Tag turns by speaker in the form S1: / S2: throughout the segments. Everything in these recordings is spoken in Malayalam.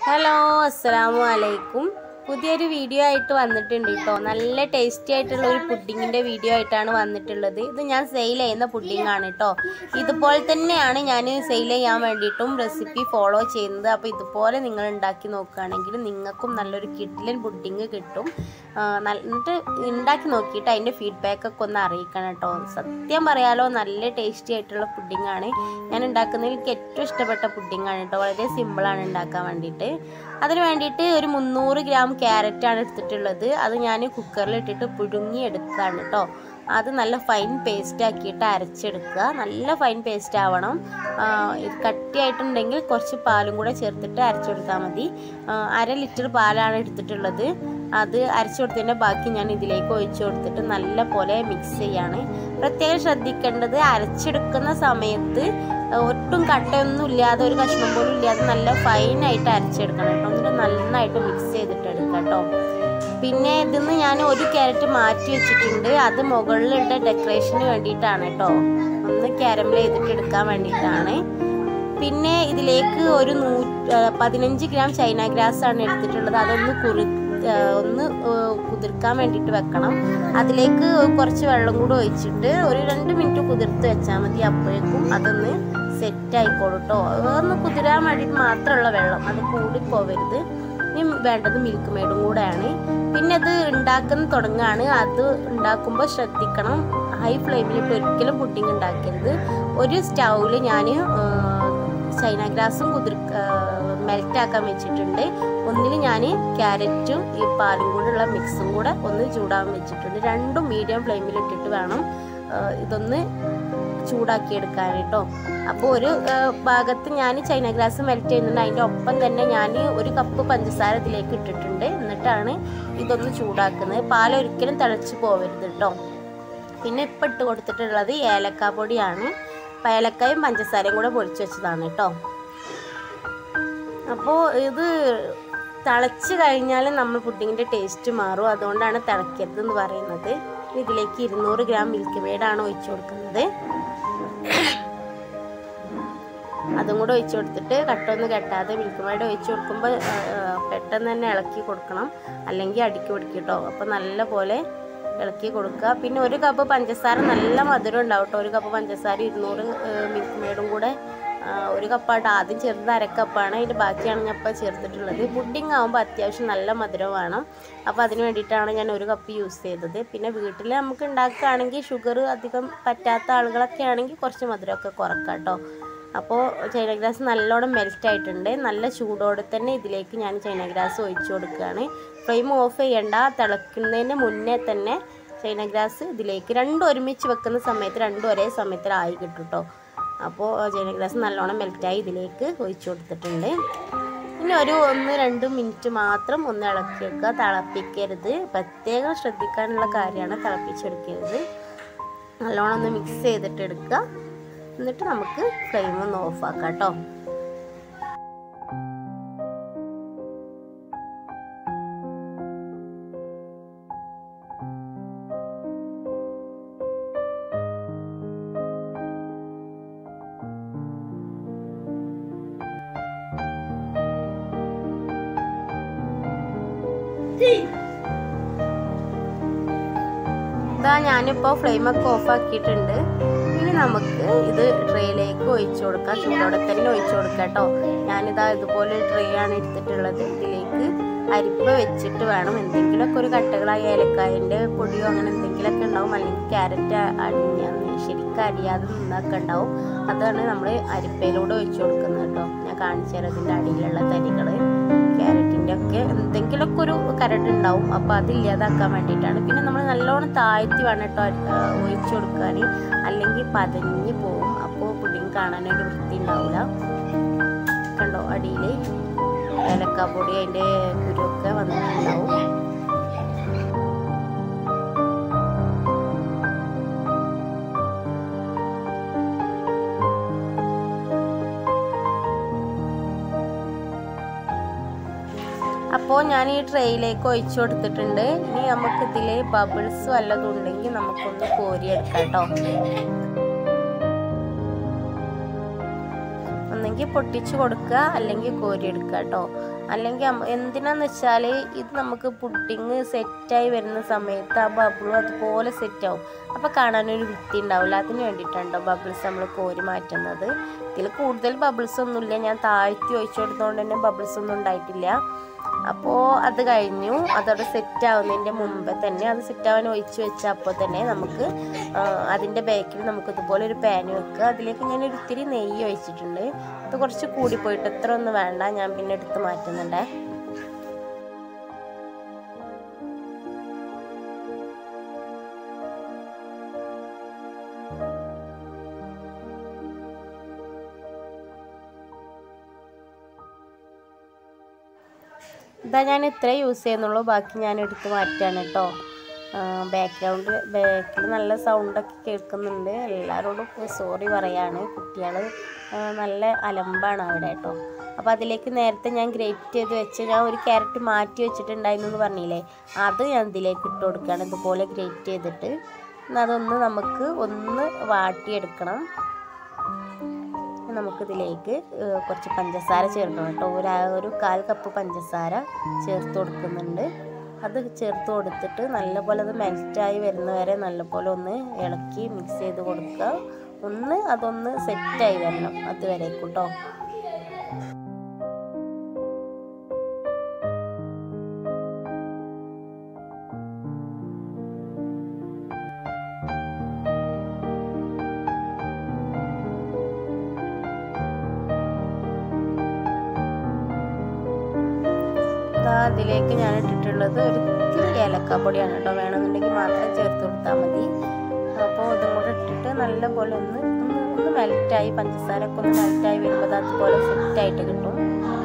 S1: ഹലോ അസ്സലാമു അലൈക്കും പുതിയൊരു വീഡിയോ ആയിട്ട് വന്നിട്ടുണ്ട് കേട്ടോ നല്ല ടേസ്റ്റി ആയിട്ടുള്ള ഒരു പുഡിങ്ങിൻ്റെ വീഡിയോ ആയിട്ടാണ് വന്നിട്ടുള്ളത് ഇത് ഞാൻ സെയിൽ ചെയ്യുന്ന പുഡിംഗ് ആണ് കേട്ടോ ഇതുപോലെ തന്നെയാണ് ഞാൻ സെയിൽ ചെയ്യാൻ വേണ്ടിയിട്ടും റെസിപ്പി ഫോളോ ചെയ്യുന്നത് അപ്പോൾ ഇതുപോലെ നിങ്ങൾ ഉണ്ടാക്കി നോക്കുകയാണെങ്കിൽ നിങ്ങൾക്കും നല്ലൊരു കിഡിലൻ പുഡിങ് കിട്ടും ആ, നല്ല- എന്നിട്ട് ഉണ്ടാക്കി നോക്കിയിട്ട് അതിൻ്റെ ഫീഡ്ബാക്കൊക്കെ ഒന്ന് അറിയിക്കണം കേട്ടോ സത്യം പറയാലോ നല്ല ടേസ്റ്റി ആയിട്ടുള്ള പുഡിംഗ് ആണ് ഞാൻ ഉണ്ടാക്കുന്നതിൽ എനിക്ക് ഏറ്റവും ഇഷ്ടപ്പെട്ട പുഡിംഗ് ആണ് കേട്ടോ വളരെ സിമ്പിളാണ് ഉണ്ടാക്കാൻ വേണ്ടിയിട്ട് അതിന് വേണ്ടിയിട്ട് ഒരു മുന്നൂറ് ഗ്രാം ക്യാരറ്റ് ആണ് എടുത്തിട്ടുള്ളത് അത് ഞാൻ കുക്കറിൽ ഇട്ടിട്ട് പുഴുങ്ങി എടുത്തതാണ് കേട്ടോ അത് നല്ല ഫൈൻ പേസ്റ്റ് ആക്കിയിട്ട് അരച്ചെടുക്കുക നല്ല ഫൈൻ പേസ്റ്റ് ആവണം ആ, ഇത് കട്ടിയായിട്ടുണ്ടെങ്കിൽ കുറച്ച് പാലും കൂടെ ചേർത്തിട്ട് അരച്ചെടുത്താൽ മതി ആ, അര ലിറ്റർ പാലാണ് എടുത്തിട്ടുള്ളത് അത് അരച്ചു കൊടുത്തതിൻ്റെ ബാക്കി ഞാൻ ഇതിലേക്ക് ഒഴിച്ചു കൊടുത്തിട്ട് നല്ല പോലെ മിക്സ് ചെയ്യാണ് പ്രത്യേകം ശ്രദ്ധിക്കേണ്ടത് അരച്ചെടുക്കുന്ന സമയത്ത് ഒട്ടും കട്ടയൊന്നും ഇല്ലാതെ ഒരു കഷ്ണം പോലും ഇല്ലാതെ നല്ല ഫൈനായിട്ട് അരച്ചെടുക്കണം കേട്ടോ എന്നിട്ട് നന്നായിട്ട് മിക്സ് ചെയ്തിട്ട് എടുക്കാം കേട്ടോ പിന്നെ ഇതിന്ന് ഞാൻ ഒരു ക്യാരറ്റ് മാറ്റി വെച്ചിട്ടുണ്ട് അത് മുകളിലിട്ട ഡെക്കറേഷന് വേണ്ടിയിട്ടാണ് കേട്ടോ ഒന്ന് ക്യാരമൽ ചെയ്തിട്ട് എടുക്കാൻ വേണ്ടിയിട്ടാണ് പിന്നെ ഇതിലേക്ക് ഒരു നൂ പതിനഞ്ച് ഗ്രാം ചൈന ഗ്രാസ് ആണ് എടുത്തിട്ടുള്ളത് അതൊന്ന് കുറി ആ, ഒന്ന് ആ, കുതിർക്കാൻ വേണ്ടിയിട്ട് വെക്കണം അതിലേക്ക് കുറച്ച് വെള്ളം കൂടി ഒഴിച്ചിട്ട് ഒരു രണ്ട് മിനിറ്റ് കുതിർത്ത് വെച്ചാൽ മതി അപ്പോഴേക്കും അതൊന്ന് സെറ്റ് ആയിക്കോളും കേട്ടോ ഒന്ന് കുതിരാൻ വേണ്ടിയിട്ട് മാത്രമുള്ള വെള്ളം അത് കൂടി പോവരുത് ഇനി വേണ്ടത് മിൽക്ക് മെയ്ഡും കൂടെയാണ് പിന്നെ അത് ഉണ്ടാക്കുന്ന തുടങ്ങുകയാണ് അത് ഉണ്ടാക്കുമ്പോൾ ശ്രദ്ധിക്കണം ഹൈ ഫ്ലെയിമിലിട്ട് ഒരിക്കലും പുഡിങ് ഉണ്ടാക്കരുത് ഒരു സ്റ്റൗവിൽ ഞാൻ ചൈന ഗ്രാസും കുതിർ മെൽറ്റ് ആക്കാൻ വെച്ചിട്ടുണ്ട് ഒന്നിൽ ഞാൻ ക്യാരറ്റും ഈ പാലും കൂടെയുള്ള മിക്സും കൂടെ ഒന്ന് ചൂടാൻ വെച്ചിട്ടുണ്ട് രണ്ടും മീഡിയം ഫ്ലെയിമിൽ ഇട്ടിട്ട് വേണം ആ, ഇതൊന്ന് ചൂടാക്കിയെടുക്കാൻ കേട്ടോ അപ്പോൾ ഒരു ആ, ഭാഗത്ത് ഞാൻ ചൈന ഗ്രാസ് മെൽറ്റ് ചെയ്യുന്നുണ്ട് അതിൻ്റെ ഒപ്പം തന്നെ ഞാൻ ഒരു കപ്പ് പഞ്ചസാര ഇതിലേക്ക് ഇട്ടിട്ടുണ്ട് എന്നിട്ടാണ് ഇതൊന്ന് ചൂടാക്കുന്നത് പാൽ ഒരിക്കലും തിളച്ച് പോവരുത് കേട്ടോ പിന്നെ ഇപ്പം ഇട്ട് കൊടുത്തിട്ടുള്ളത് ഏലക്ക പൊടിയാണ് അപ്പം ഏലക്കായും പഞ്ചസാരയും കൂടെ പൊടിച്ച് വെച്ചതാണ് കേട്ടോ അപ്പോൾ ഇത് തിളച്ച് കഴിഞ്ഞാൽ നമ്മൾ പുഡിങ്ങിൻ്റെ ടേസ്റ്റ് മാറും അതുകൊണ്ടാണ് തിളക്കരുത് എന്ന് പറയുന്നത് ഇതിലേക്ക് ഇരുന്നൂറ് ഗ്രാം മിൽക്ക് മെയ്ഡാണ് ഒഴിച്ചു കൊടുക്കുന്നത് അതും കൂടെ ഒഴിച്ചു കൊടുത്തിട്ട് കട്ടൊന്നും കെട്ടാതെ മിൽക്ക് മെയ്ഡ് ഒഴിച്ചു കൊടുക്കുമ്പോൾ ആ, ആ, പെട്ടെന്ന് തന്നെ ഇളക്കി കൊടുക്കണം അല്ലെങ്കിൽ അടിക്ക് പിടിക്കും കേട്ടോ അപ്പോൾ നല്ല പോലെ ഇളക്കി കൊടുക്കുക പിന്നെ ഒരു കപ്പ് പഞ്ചസാര നല്ല മധുരം ഉണ്ടാവും കേട്ടോ ഒരു കപ്പ് പഞ്ചസാര ഇരുന്നൂറ് മിൽക്ക് മെയ്ഡും കൂടെ ആ, ഒരു കപ്പായിട്ട് ആദ്യം ചേർത്തത് അരക്കപ്പാണ് അതിൻ്റെ ബാക്കിയാണ് ഞാൻ ഇപ്പോൾ ചേർത്തിട്ടുള്ളത് പുഡിംഗ് ആകുമ്പോൾ അത്യാവശ്യം നല്ല മധുരം വേണം അപ്പോൾ അതിന് വേണ്ടിയിട്ടാണ് ഞാൻ ഒരു കപ്പ് യൂസ് ചെയ്തത് പിന്നെ വീട്ടിൽ നമുക്ക് ഉണ്ടാക്കുകയാണെങ്കിൽ ഷുഗർ അധികം പറ്റാത്ത ആളുകളൊക്കെ ആണെങ്കിൽ കുറച്ച് മധുരമൊക്കെ കുറക്കാം കേട്ടോ അപ്പോൾ ചൈന ഗ്രാസ് നല്ലോണം മെൽറ്റ് ആയിട്ടുണ്ട് നല്ല ചൂടോടെ തന്നെ ഇതിലേക്ക് ഞാൻ ചൈന ഗ്രാസ് ഒഴിച്ചു കൊടുക്കുകയാണ് ഫ്ലെയിം ഓഫ് ചെയ്യണ്ട തിളക്കുന്നതിന് മുന്നേ തന്നെ ചൈന ഗ്രാസ് ഇതിലേക്ക് രണ്ടും ഒരുമിച്ച് വെക്കുന്ന സമയത്ത് രണ്ടും ഒരേ സമയത്തിലായി കിട്ടും കേട്ടോ അപ്പോൾ ചൈന ഗ്രാസ് നല്ലോണം മെൽറ്റായി ഇതിലേക്ക് ഒഴിച്ചു കൊടുത്തിട്ടുണ്ട് പിന്നെ ഒരു ഒന്ന് രണ്ട് മിനിറ്റ് മാത്രം ഒന്ന് ഇളക്കി വെക്കുക തിളപ്പിക്കരുത് പ്രത്യേകം ശ്രദ്ധിക്കാനുള്ള കാര്യമാണ് തിളപ്പിച്ചെടുക്കരുത് നല്ലോണം ഒന്ന് മിക്സ് ചെയ്തിട്ട് എടുക്കുക എന്നിട്ട് നമുക്ക് ഫ്ലെയിം ഒന്ന് ഓഫ് ആക്കാം കേട്ടോ ഇതാ ഞാനിപ്പോൾ ഫ്ലെയിമൊക്കെ ഓഫ് ആക്കിയിട്ടുണ്ട് ഇനി നമുക്ക് ഇത് ട്രേയിലേക്ക് ഒഴിച്ചു കൊടുക്കാം ചൂടോടെ തന്നെ ഒഴിച്ചു കൊടുക്കാം കേട്ടോ ഞാനിതാ ഇതുപോലെ ട്രേ ആണ് എടുത്തിട്ടുള്ളത് ഇതിലേക്ക് അരിപ്പ വെച്ചിട്ട് വേണം എന്തെങ്കിലുമൊക്കെ ഒരു കട്ടകളായ ഏലക്കായൻ്റെ പൊടിയോ അങ്ങനെ എന്തെങ്കിലുമൊക്കെ ഉണ്ടാവും അല്ലെങ്കിൽ ക്യാരറ്റ് അരിഞ്ഞ ശരിക്കും അരിയാതെ നിന്നൊക്കെ ഉണ്ടാവും അതാണ് നമ്മൾ അരിപ്പയിലൂടെ ഒഴിച്ചു കൊടുക്കുന്നത് കേട്ടോ ഞാൻ കാണിച്ചു തരാം ഇതിൻ്റെ അടിയിലുള്ള തരികൾ ക്യാരറ്റിൻ്റെ ഒക്കെ എന്തെങ്കിലുമൊക്കെ ഒരു കരട് ഉണ്ടാവും അപ്പോൾ അതില്ലാതാക്കാൻ വേണ്ടിയിട്ടാണ് പിന്നെ നമ്മൾ നല്ലോണം താഴ്ത്തി വേണം കേട്ടോ അരി- ആ, ഒഴിച്ചു കൊടുക്കാൻ അല്ലെങ്കിൽ പതഞ്ഞ് പോവും അപ്പോൾ പുഡിങ് കാണാനൊരു വൃത്തി ഉണ്ടാവില്ല കണ്ടോ അടിയിൽ ഏലക്കാപ്പൊടി അതിൻ്റെ കുരുവൊക്കെ വന്നിട്ടുണ്ടാവും അപ്പോൾ ഞാൻ ഈ ട്രേയിലേക്ക് ഒഴിച്ചു കൊടുത്തിട്ടുണ്ട് ഇനി നമുക്ക് ഇതിൽ ബബിൾസ് വല്ലതും ഉണ്ടെങ്കിൽ നമുക്കൊന്ന് കോരിയെടുക്കാം കേട്ടോ ഒന്നെങ്കിൽ പൊട്ടിച്ച് കൊടുക്കുക അല്ലെങ്കിൽ കോരിയെടുക്കുക കേട്ടോ അല്ലെങ്കിൽ അമ്മ- എന്തിനാന്ന് വെച്ചാൽ ഇത് നമുക്ക് പുഡിങ് സെറ്റായി വരുന്ന സമയത്ത് ആ ബബിളും അതുപോലെ സെറ്റാവും അപ്പോൾ കാണാനൊരു വൃത്തി ഉണ്ടാവില്ല അതിന് വേണ്ടിയിട്ടാണ് ബബിൾസ് നമ്മൾ കോരി മാറ്റുന്നത് ഇതിൽ കൂടുതൽ ബബിൾസ് ഒന്നുമില്ല ഞാൻ താഴ്ത്തി ഒഴിച്ചു കൊടുത്തോണ്ട് തന്നെ ബബിൾസ് ഒന്നും ഉണ്ടായിട്ടില്ല അപ്പോൾ അത് കഴിഞ്ഞു അതോടെ സെറ്റ് ആവുന്നതിൻ്റെ മുമ്പേ തന്നെ അത് സെറ്റ് ആവാൻ ഒഴിച്ച് വെച്ച അപ്പോൾ തന്നെ നമുക്ക് ആ, അതിൻ്റെ ബാക്കിൽ നമുക്ക് ഇതുപോലെ ഒരു പാൻ വെക്കുക അതിലേക്ക് ഞാൻ ഒരു ഇത്തിരി നെയ്യ് ഒഴിച്ചിട്ടുണ്ട് അത് കുറച്ച് കൂടിപ്പോയിട്ട് എത്ര ഒന്നും വേണ്ട ഞാൻ പിന്നെ എടുത്ത് മാറ്റുന്നുണ്ടേ ഇതാ ഞാൻ ഇത്രേ യൂസ് ചെയ്യുന്നുള്ളൂ ബാക്കി ഞാൻ എടുത്ത് മാറ്റുകയാണ് കേട്ടോ ബാക്ക്ഗ്രൗണ്ട് ബാക്കിൽ നല്ല സൗണ്ടൊക്കെ കേൾക്കുന്നുണ്ട് എല്ലാവരോടും സോറി പറയാണ് കുട്ടികൾ നല്ല അലമ്പാണ് അവിടെ കേട്ടോ അപ്പോൾ അതിലേക്ക് നേരത്തെ ഞാൻ ഗ്രേറ്റ് ചെയ്ത് വെച്ച് ഞാൻ ഒരു ക്യാരറ്റ് മാറ്റി വെച്ചിട്ടുണ്ടായിരുന്നു എന്ന് പറഞ്ഞില്ലേ അത് ഞാൻ ഇതിലേക്ക് ഇട്ട് കൊടുക്കുകയാണ് ഇതുപോലെ ഗ്രേറ്റ് ചെയ്തിട്ട് എന്നാൽ അതൊന്ന് നമുക്ക് ഒന്ന് വാട്ടിയെടുക്കണം നമുക്കിതിലേക്ക് ഏഹ്, കുറച്ച് പഞ്ചസാര ചേർക്കണം കേട്ടോ ഒരു ആ- ഒരു കാൽ കപ്പ് പഞ്ചസാര ചേർത്ത് കൊടുക്കുന്നുണ്ട് അത് ചേർത്ത് കൊടുത്തിട്ട് നല്ലപോലെ അത് മെൽറ്റായി വരുന്നവരെ നല്ലപോലെ ഒന്ന് ഇളക്കി മിക്സ് ചെയ്ത് കൊടുക്കുക ഒന്ന് അതൊന്ന് സെറ്റായി വരണം അതുവരേക്കും കേട്ടോ ദാ അതിലേക്ക് ഞാൻ ഇട്ടിട്ടുള്ളത് ഒരു ഇത്തിരി ഏലക്കാപ്പൊടിയാണ് കേട്ടോ വേണമെന്നുണ്ടെങ്കിൽ മാത്രം ചേർത്ത് കൊടുത്താൽ മതി അപ്പോൾ ഇതും കൂടെ ഇട്ടിട്ട് നല്ലപോലെ ഒന്ന് ഒന്ന് ഒന്ന് മെൽറ്റായി പഞ്ചസാരൊക്കെ ഒന്ന് മെൽറ്റായി വരുമ്പോൾ അത് അതുപോലെ സെറ്റായിട്ട് കിട്ടും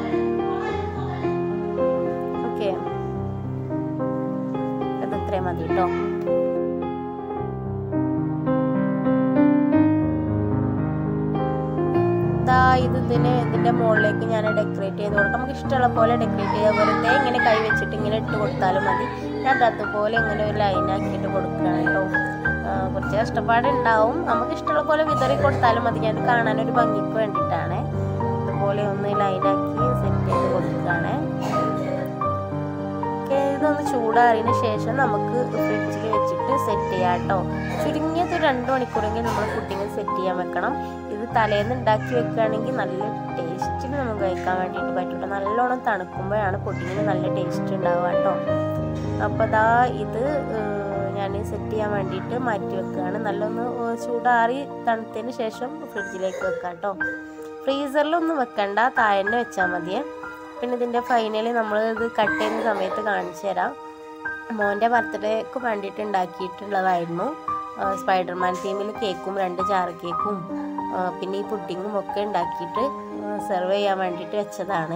S1: ഓക്കെ അത് ഇത്രയും മതി കേട്ടോ ദാ ഇത് ഇതിന് ഇതിൻ്റെ മുകളിലേക്ക് ഞാൻ ഡെക്കറേറ്റ് ചെയ്ത് കൊടുക്കാം നമുക്ക് ഇഷ്ടമുള്ള പോലെ ഡെക്കറേറ്റ് ചെയ്ത വെറുതെ ഇങ്ങനെ കൈ വെച്ചിട്ട് ഇങ്ങനെ ഇട്ട് കൊടുത്താലും മതി ഞാൻ അത് അതുപോലെ ഇങ്ങനെ ഒരു ലൈനാക്കിയിട്ട് കൊടുക്കുകയാണ് കേട്ടോ ആ, കുറച്ച് കഷ്ടപ്പാടുണ്ടാവും നമുക്ക് ഇഷ്ടമുള്ള പോലെ വിതറി കൊടുത്താലും മതി ഞാൻ കാണാനൊരു ഭംഗിക്ക് വേണ്ടിയിട്ടാണ് അതുപോലെ ഒന്ന് ലൈനാക്കി സെറ്റ് ചെയ്ത് കൊടുക്കുകയാണ് ഓക്കെ ഇതൊന്ന് ചൂടാറിയതിന് ശേഷം നമുക്ക് ഫ്രിഡ്ജിൽ വെച്ചിട്ട് സെറ്റ് ചെയ്യാം കേട്ടോ ചുരുങ്ങിയത് ഒരു രണ്ട് മണിക്കൂറെങ്കിലും നമ്മൾ പുഡിങ് സെറ്റ് ചെയ്യാൻ വെക്കണം ഇത് തലേന്ന് ഉണ്ടാക്കി വെക്കുകയാണെങ്കിൽ നല്ല ടേസ്റ്റിൽ നമുക്ക് കഴിക്കാൻ വേണ്ടിയിട്ട് പറ്റുള്ളൂ നല്ലോണം തണുക്കുമ്പോഴാണ് പുഡിങ്ങിന് നല്ല ടേസ്റ്റ് ഉണ്ടാവുക കേട്ടോ അപ്പോൾ ദാ ഇത് ഞാൻ സെറ്റ് ചെയ്യാൻ വേണ്ടിയിട്ട് മാറ്റി വെക്കുകയാണ് നല്ലൊന്ന് ഏഹ് ചൂടാറി തണുത്തതിന് ശേഷം ഫ്രിഡ്ജിലേക്ക് വെക്കാം കേട്ടോ ഫ്രീസറിലൊന്നും വെക്കണ്ട താഴെ തന്നെ വെച്ചാൽ മതിയേ പിന്നെ ഇതിൻ്റെ ഫൈനലി നമ്മൾ ഇത് കട്ട് ചെയ്യുന്ന സമയത്ത് കാണിച്ചു തരാം മോൻ്റെ ബർത്ത്ഡേക്ക് വേണ്ടിയിട്ട് ഉണ്ടാക്കിയിട്ടുള്ളതായിരുന്നു ആ, സ്പൈഡർമാൻ തീമിൽ കേക്കും രണ്ട് ജാറ് കേക്കും ആ, പിന്നെ ഈ പുഡിങ്ങും ഒക്കെ ഉണ്ടാക്കിയിട്ട് സെർവ് ചെയ്യാൻ വേണ്ടിയിട്ട് വെച്ചതാണ്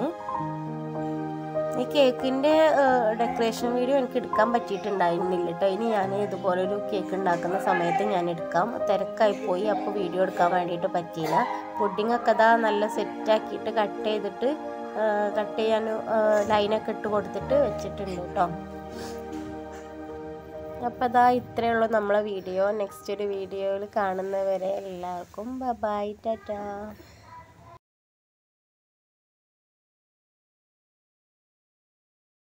S1: ഈ കേക്കിൻ്റെ ഡെക്കറേഷൻ വീഡിയോ എനിക്ക് എടുക്കാൻ പറ്റിയിട്ടുണ്ടായിരുന്നില്ല കേട്ടോ ഇനി ഞാൻ ഇതുപോലൊരു കേക്ക് ഉണ്ടാക്കുന്ന സമയത്ത് ഞാൻ എടുക്കാം തിരക്കായി പോയി അപ്പോൾ വീഡിയോ എടുക്കാൻ വേണ്ടിയിട്ട് പറ്റിയില്ല പുഡിംഗ് ഒക്കെ ഇതാ നല്ല സെറ്റാക്കിയിട്ട് കട്ട് ചെയ്തിട്ട് കട്ട് ചെയ്യാൻ ലൈനൊക്കെ ഇട്ട് കൊടുത്തിട്ട് വെച്ചിട്ടുണ്ട് കേട്ടോ അപ്പോൾ അതാ ഇത്രയേ ഉള്ളൂ നമ്മളെ വീഡിയോ നെക്സ്റ്റ് ഒരു വീഡിയോയിൽ കാണുന്നവരെ എല്ലാവർക്കും ബൈ ടാറ്റാ